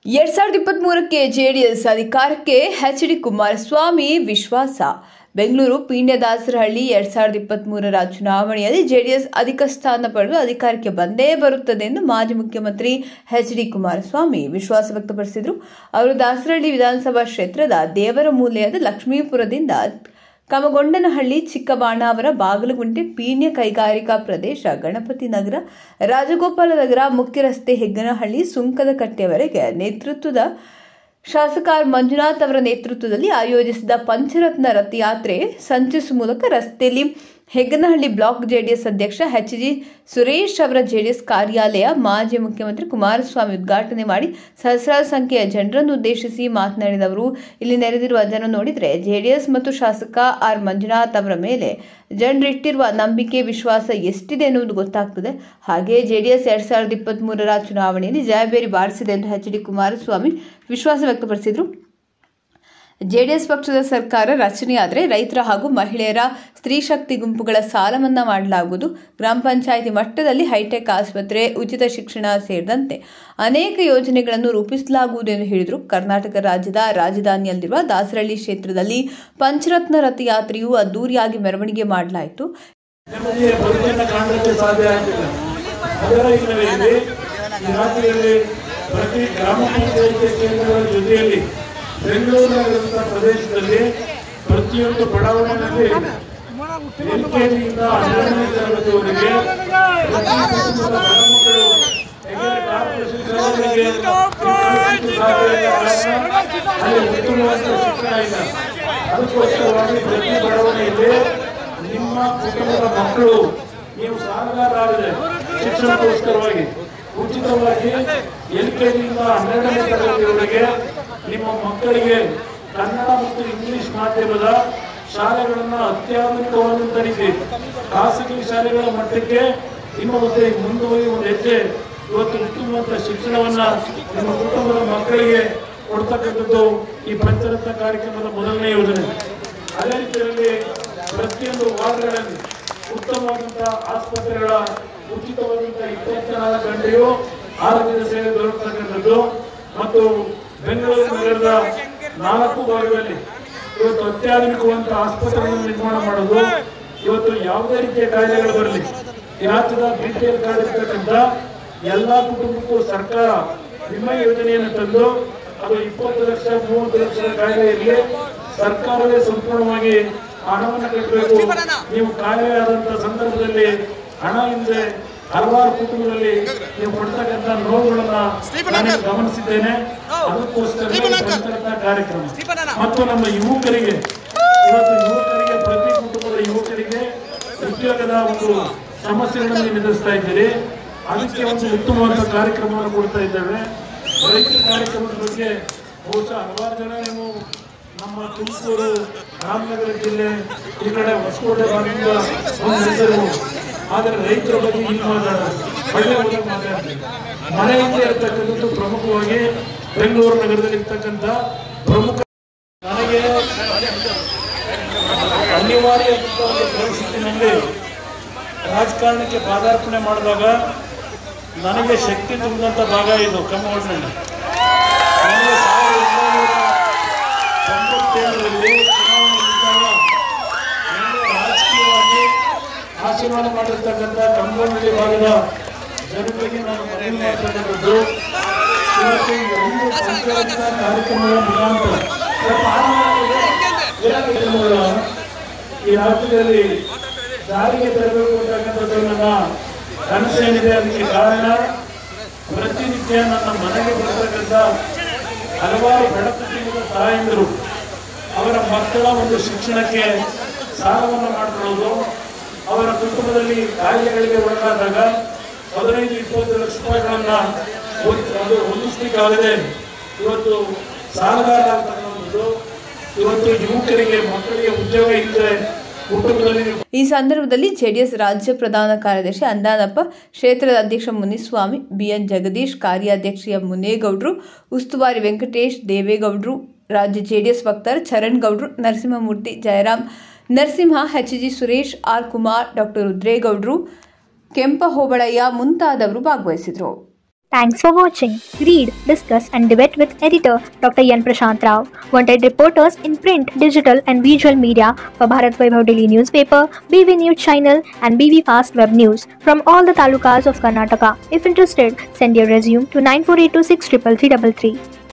ಎರಡ್ ಸಾವಿರದ ಇಪ್ಪತ್ತ್ ಮೂರಕ್ಕೆ ಜೆಡಿಎಸ್ ಅಧಿಕಾರಕ್ಕೆ ಎಚ್ ಡಿ ಕುಮಾರಸ್ವಾಮಿ ವಿಶ್ವಾಸ ಬೆಂಗಳೂರು ಪೀಣ್ಯದಾಸರಹಳ್ಳಿ ಎರಡ್ ಸಾವಿರದ ಇಪ್ಪತ್ತ್ ಮೂರರ ಚುನಾವಣೆಯಲ್ಲಿ ಜೆಡಿಎಸ್ ಅಧಿಕ ಸ್ಥಾನ ಪಡೆದು ಅಧಿಕಾರಕ್ಕೆ ಬಂದೇ ಬರುತ್ತದೆ ಎಂದು ಮಾಜಿ ಮುಖ್ಯಮಂತ್ರಿ ಎಚ್ ಡಿ ಕುಮಾರಸ್ವಾಮಿ ವಿಶ್ವಾಸ ವ್ಯಕ್ತಪಡಿಸಿದರು ಅವರು ದಾಸರಹಳ್ಳಿ ವಿಧಾನಸಭಾ ಕ್ಷೇತ್ರದ ದೇವರ ಮೂಲೆಯಾದ ಲಕ್ಷ್ಮೀಪುರದಿಂದ ಕಮಗೊಂಡನಹಳ್ಳಿ ಚಿಕ್ಕಬಾಣಾವರ ಬಾಗಲಗುಂಟೆ ಪೀಣ್ಯ ಕೈಗಾರಿಕಾ ಪ್ರದೇಶ ಗಣಪತಿ ನಗರ ರಾಜಗೋಪಾಲ ನಗರ ಮುಖ್ಯ ರಸ್ತೆ ಹೆಗ್ಗನಹಳ್ಳಿ ಸುಂಕದ ಕಟ್ಟೆವರೆಗೆ ನೇತೃತ್ವದ ಶಾಸಕ ಆರ್ ಮಂಜುನಾಥ್ ಅವರ ನೇತೃತ್ವದಲ್ಲಿ ಆಯೋಜಿಸಿದ ಪಂಚರತ್ನ ರಥಯಾತ್ರೆ ಸಂಚರಿಸುವ ಮೂಲಕ ರಸ್ತೆಯಲ್ಲಿ ಹೆಗ್ಗನಹಳ್ಳಿ ಬ್ಲಾಕ್ ಜೆಡಿಎಸ್ ಅಧ್ಯಕ್ಷ ಎಚ್ ಜಿ ಸುರೇಶ್ ಅವರ ಜೆಡಿಎಸ್ ಕಾರ್ಯಾಲಯ ಮಾಜಿ ಮುಖ್ಯಮಂತ್ರಿ ಕುಮಾರಸ್ವಾಮಿ ಉದ್ಘಾಟನೆ ಮಾಡಿ ಸಹಸ್ರಾರು ಸಂಖ್ಯೆಯ ಜನರನ್ನು ಉದ್ದೇಶಿಸಿ ಮಾತನಾಡಿದವರು ಇಲ್ಲಿ ನೆರೆದಿರುವ ಜನ ನೋಡಿದರೆ ಜೆಡಿಎಸ್ ಮತ್ತು ಶಾಸಕ ಆರ್ ಮಂಜುನಾಥ್ ಅವರ ಮೇಲೆ ಜನರಿಟ್ಟಿರುವ ನಂಬಿಕೆ ವಿಶ್ವಾಸ ಎಷ್ಟಿದೆ ಎನ್ನುವುದು ಗೊತ್ತಾಗ್ತದೆ ಹಾಗೆಯೇ ಜೆಡಿಎಸ್ ಎರಡ್ ಸಾವಿರದ ಇಪ್ಪತ್ತ್ ಮೂರರ ಚುನಾವಣೆಯಲ್ಲಿ ಜಯಬೇರಿ ಬಾರಿಸಿದೆ ಎಂದು ಎಚ್ ಡಿ ಕುಮಾರಸ್ವಾಮಿ ವಿಶ್ವಾಸ ವ್ಯಕ್ತಪಡಿಸಿದರು ಜೆಡಿಎಸ್ ಪಕ್ಷದ ಸರ್ಕಾರ ರಚನೆಯಾದರೆ ರೈತರ ಹಾಗೂ ಮಹಿಳೆಯರ ಸ್ತ್ರೀ ಶಕ್ತಿ ಗುಂಪುಗಳ ಸಾಲ ಮನ್ನಾ ಮಾಡಲಾಗುವುದು ಗ್ರಾಮ ಪಂಚಾಯಿತಿ ಮಟ್ಟದಲ್ಲಿ ಹೈಟೆಕ್ ಆಸ್ಪತ್ರೆ ಉಚಿತ ಶಿಕ್ಷಣ ಸೇರಿದಂತೆ ಅನೇಕ ಯೋಜನೆಗಳನ್ನು ರೂಪಿಸಲಾಗುವುದು ಎಂದು ಹೇಳಿದರು ಕರ್ನಾಟಕ ರಾಜ್ಯದ ರಾಜಧಾನಿಯಲ್ಲಿರುವ ದಾಸರಳ್ಳಿ ಕ್ಷೇತ್ರದಲ್ಲಿ ಪಂಚರತ್ನ ರಥಯಾತ್ರೆಯು ಅದ್ದೂರಿಯಾಗಿ ಮೆರವಣಿಗೆ ಮಾಡಲಾಯಿತು ನಮಗೆ ಬದುಕನ್ನು ಕಾಣಲಿಕ್ಕೆ ಸಾಧ್ಯ ಆಗ್ತಿಲ್ಲ ಅದರ ಹಿನ್ನೆಲೆಯಲ್ಲಿ ಈ ರಾತ್ರಿಯಲ್ಲಿ ಪ್ರತಿ ಗ್ರಾಮ ಪಂಚಾಯಿತಿ ಕೇಂದ್ರಗಳ ಜೊತೆಯಲ್ಲಿ ಬೆಂಗಳೂರು ನಗರದ ಪ್ರದೇಶದಲ್ಲಿ ಪ್ರತಿಯೊಂದು ಬಡಾವಣೆಯಲ್ಲಿ ಎಲ್ಕೆಜಿಯಿಂದ ಹನ್ನೆರಡನೇ ತರಗತಿವರೆಗೆ ಪ್ರತಿ ಕುಟುಂಬದ ಹೆಣ್ಣುಮಕ್ಕಳು ಹೇಗೆ ಕಾರ್ಪೊರೇಷನ್ ಶಾಲೆಗಳಿಗೆ ಇಂಟರ್ನೆಟ್ ಸಾಧ್ಯ ಇಲ್ಲ ಕಾರಣ ಅಲ್ಲಿ ಉತ್ತಮವಾದ ಶಿಕ್ಷಣ ಇಲ್ಲ ಅದಕ್ಕೋಸ್ಕರವಾಗಿ ಪ್ರತಿ ಬಡಾವಣೆಯಲ್ಲಿ ನಿಮ್ಮ ಕುಟುಂಬದ ಮಕ್ಕಳು ನೀವು ಸಾಲಗಾರರಾಗದೆ ಶಿಕ್ಷಣಕ್ಕೋಸ್ಕರವಾಗಿ ಉಚಿತವಾಗಿ ಎಲ್ ಕೆ ಜಿಯಿಂದ ಹನ್ನೆರಡನೇ ತರಗತಿಯವರೆಗೆ ನಿಮ್ಮ ಮಕ್ಕಳಿಗೆ ಕನ್ನಡ ಮತ್ತು ಇಂಗ್ಲಿಷ್ ಮಾಧ್ಯಮದ ಶಾಲೆಗಳನ್ನು ಅತ್ಯಾಧುನಿಕವಾದಂಥ ರೀತಿ ಖಾಸಗಿ ಶಾಲೆಗಳ ಮಟ್ಟಕ್ಕೆ ಇನ್ನು ಮುಂದೆ ಮುಂದುವರಿ ಒಂದು ಹೆಜ್ಜೆ ಇವತ್ತು ಉತ್ತಮವಾದ ಶಿಕ್ಷಣವನ್ನ ನಿಮ್ಮ ಕುಟುಂಬದ ಮಕ್ಕಳಿಗೆ ಕೊಡ್ತಕ್ಕಂಥದ್ದು ಈ ಪಂಚರತ್ನ ಕಾರ್ಯಕ್ರಮದ ಮೊದಲನೇ ಯೋಜನೆ ಅದೇ ರೀತಿಯಲ್ಲಿ ಪ್ರತಿಯೊಂದು ವಾರ್ಡ್ಗಳಲ್ಲಿ ಉತ್ತಮವಾದಂತಹ ಆಸ್ಪತ್ರೆಗಳ ಉಚಿತವಾದಂತಹ ಇಪ್ಪತ್ನಾಲ್ಕು ಗಂಟೆಯೂ ಆರೋಗ್ಯದ ಸೇವೆ ದೊರಕತಕ್ಕಂಥದ್ದು ಮತ್ತು ಬೆಂಗಳೂರು ನಗರದ ನಾಲ್ಕು ಭಾಗಗಳಲ್ಲಿ ಇವತ್ತು ಅತ್ಯಾಧುನಿಕವಾದಂತಹ ಆಸ್ಪತ್ರೆಗಳನ್ನು ನಿರ್ಮಾಣ ಮಾಡೋದು ಇವತ್ತು ಯಾವುದೇ ರೀತಿಯ ಕಾಯಿಲೆಗಳು ಬರಲಿ ಈ ರಾಜ್ಯದ ಬಿ ಪಿ ಎಲ್ ಕಾರ್ಡ್ ಇರ್ತಕ್ಕಂಥ ಎಲ್ಲಾ ಕುಟುಂಬಕ್ಕೂ ಸರ್ಕಾರ ವಿಮಾ ಯೋಜನೆಯನ್ನು ತಂದು ಅದು ಇಪ್ಪತ್ತು ಲಕ್ಷ ಮೂವತ್ತು ಲಕ್ಷದ ಕಾಯಿಲೆ ಇರಲಿ ಸರ್ಕಾರವೇ ಸಂಪೂರ್ಣವಾಗಿ ಹಣವನ್ನು ಕಟ್ಟಬೇಕು ನೀವು ಕಾಯಿಲೆ ಆದಂತ ಸಂದರ್ಭದಲ್ಲಿ ಹಣ ಇಲ್ಲದೆ ಹಲವಾರು ಕುಟುಂಬದಲ್ಲಿ ನೀವು ಕೊಡ್ತಕ್ಕಂಥ ನೋವುಗಳನ್ನ ನಾನು ಗಮನಿಸಿದ್ದೇನೆ ಅದಕ್ಕೋಸ್ಕರ ಈ ಪಂಚರತ್ನ ಕಾರ್ಯಕ್ರಮ ಮತ್ತು ನಮ್ಮ ಯುವಕರಿಗೆ ಇವತ್ತು ಯುವಕರಿಗೆ ಪ್ರತಿ ಕುಟುಂಬದ ಯುವಕರಿಗೆ ಉದ್ಯೋಗದ ಒಂದು ಸಮಸ್ಯೆಗಳನ್ನು ಎದುರಿಸ್ತಾ ಇದ್ದೀರಿ ಅದಕ್ಕೆ ಒಂದು ಉತ್ತಮವಾದ ಕಾರ್ಯಕ್ರಮವನ್ನು ಕೊಡ್ತಾ ಇದ್ದೇವೆ ರೈತರ ಕಾರ್ಯಕ್ರಮದ ಬಗ್ಗೆ ಬಹುಶಃ ಹಲವಾರು ಜನ ನೀವು ನಮ್ಮ ತುಮಕೂರು ರಾಮನಗರ ಜಿಲ್ಲೆ ಈ ಕಡೆ ಹೊಸಕೋಟೆ ಭಾಗದಿಂದ ಒಂದು ಹೆಸರು ಆದರೆ ರೈತರ ಬಗ್ಗೆ ಇಲ್ಲಿ ಮಾತಾಡೋದು ಒಳ್ಳೆ ಒಳ್ಳೆ ಮಾತಾಡ್ತೀವಿ ಮನೆಯಿಂದ ಇರತಕ್ಕಂಥದ್ದು ಪ್ರಮುಖವಾಗಿ ಬೆಂಗಳೂರು ನಗರದಲ್ಲಿ ಇರ್ತಕ್ಕಂಥ ಪ್ರಮುಖ ನನಗೆ ಅನಿವಾರ್ಯ ಒಂದು ಪರಿಸ್ಥಿತಿನಲ್ಲಿ ರಾಜಕಾರಣಕ್ಕೆ ಪಾದಾರ್ಪಣೆ ಮಾಡಿದಾಗ ನನಗೆ ಶಕ್ತಿ ತುಂಬಿದಂಥ ಭಾಗ ಇದು ಕಮ್ಮಗೋಡ್ನಲ್ಲಿ ನನಗೆ ಸಾವಿರದ ಒಂಬೈನೂರ ತೊಂಬತ್ತೇಳರಲ್ಲಿ ಚುನಾವಣೆ ನಿಂತಾಗ ನನಗೆ ರಾಜಕೀಯವಾಗಿ ಆಶೀರ್ವಾದ ಮಾಡಿರ್ತಕ್ಕಂಥ ಕಮ್ಮಗೋಡ್ನಳ್ಳಿ ಭಾಗದ ಜನತೆಗೆ ನಾನು ಮನವಿ ಮಾಡ್ತಕ್ಕಂಥದ್ದು ಇವತ್ತು ಈ ಐದು ಪಂಚಾಯತ್ನ ಕಾರ್ಯಕ್ರಮಗಳ ಮುಖಾಂತರ ಸ್ವಲ್ಪ ಆರಂಭವಾಗಿದೆ. ಎಲ್ಲ ಕಾರ್ಯಕ್ರಮಗಳ ಈ ರಾಜ್ಯದಲ್ಲಿ ಜಾರಿಗೆ ತರಬೇಕು ಅಂತಕ್ಕಂಥದ್ದು ನನ್ನ ಕನಸೇನಿದೆ ಅದಕ್ಕೆ ಕಾರಣ ಪ್ರತಿನಿತ್ಯ ನನ್ನ ಮನೆಗೆ ಬರ್ತಕ್ಕಂಥ ಹಲವಾರು ಬಡ ಕುಟುಂಬದ ತಾಯಂದಿರು ಅವರ ಮಕ್ಕಳ ಒಂದು ಶಿಕ್ಷಣಕ್ಕೆ ಸಾಲವನ್ನು ಮಾಡಿಕೊಳ್ಳೋದು ಅವರ ಕುಟುಂಬದಲ್ಲಿ ಕಾಯಿಲೆಗಳಿಗೆ ಒಳಗಾದಾಗ ಹದಿನೈದು ಇಪ್ಪತ್ತು ಲಕ್ಷ ರೂಪಾಯಿಗಳನ್ನ ಒದ್- ಅದು ಹೊಂದಿಸ್ಲಿಕ್ಕಾಗದೆ ಇವತ್ತು ಸಾಲಗಾರರಾಗ್ತಕ್ಕಂಥದ್ದು ಇವತ್ತು ಯುವಕರಿಗೆ ಮಕ್ಕಳಿಗೆ ಉದ್ಯೋಗ ಇಲ್ಲದೆ ಕುಟುಂಬದಲ್ಲಿ ಈ ಸಂದರ್ಭದಲ್ಲಿ ಜೆಡಿಎಸ್ ರಾಜ್ಯ ಪ್ರಧಾನ ಕಾರ್ಯದರ್ಶಿ ಅಂದಾನಪ್ಪ ಕ್ಷೇತ್ರದ ಅಧ್ಯಕ್ಷ ಮುನಿಸ್ವಾಮಿ ಬಿಎನ್ ಜಗದೀಶ್ ಕಾರ್ಯಾಧ್ಯಕ್ಷ ಎಂ ಮುನೇಗೌಡರು ಉಸ್ತುವಾರಿ ವೆಂಕಟೇಶ್ ದೇವೇಗೌಡರು ರಾಜ್ಯ ಜೆಡಿಎಸ್ ವಕ್ತಾರ ಚರಣ್ ಗೌಡ್ರು Narasimhamurthy Jayaram Narasimha H G Suresh R Kumar doctor ರುದ್ರೇಗೌಡರು ಕೆಂಪ ಹೋಬಳಯ್ಯ ಮುಂತಾದವರು ಭಾಗವಹಿಸಿದರು Thanks for watching. Read, discuss, and debate with editor Dr. Yan Prashant Rao. Wanted reporters in print, digital, and visual media for Bharat Vaibhav Daily newspaper, BV News channel, and BV Fast Web News from all the talukas of Karnataka. If interested, send your resume to 9482633333.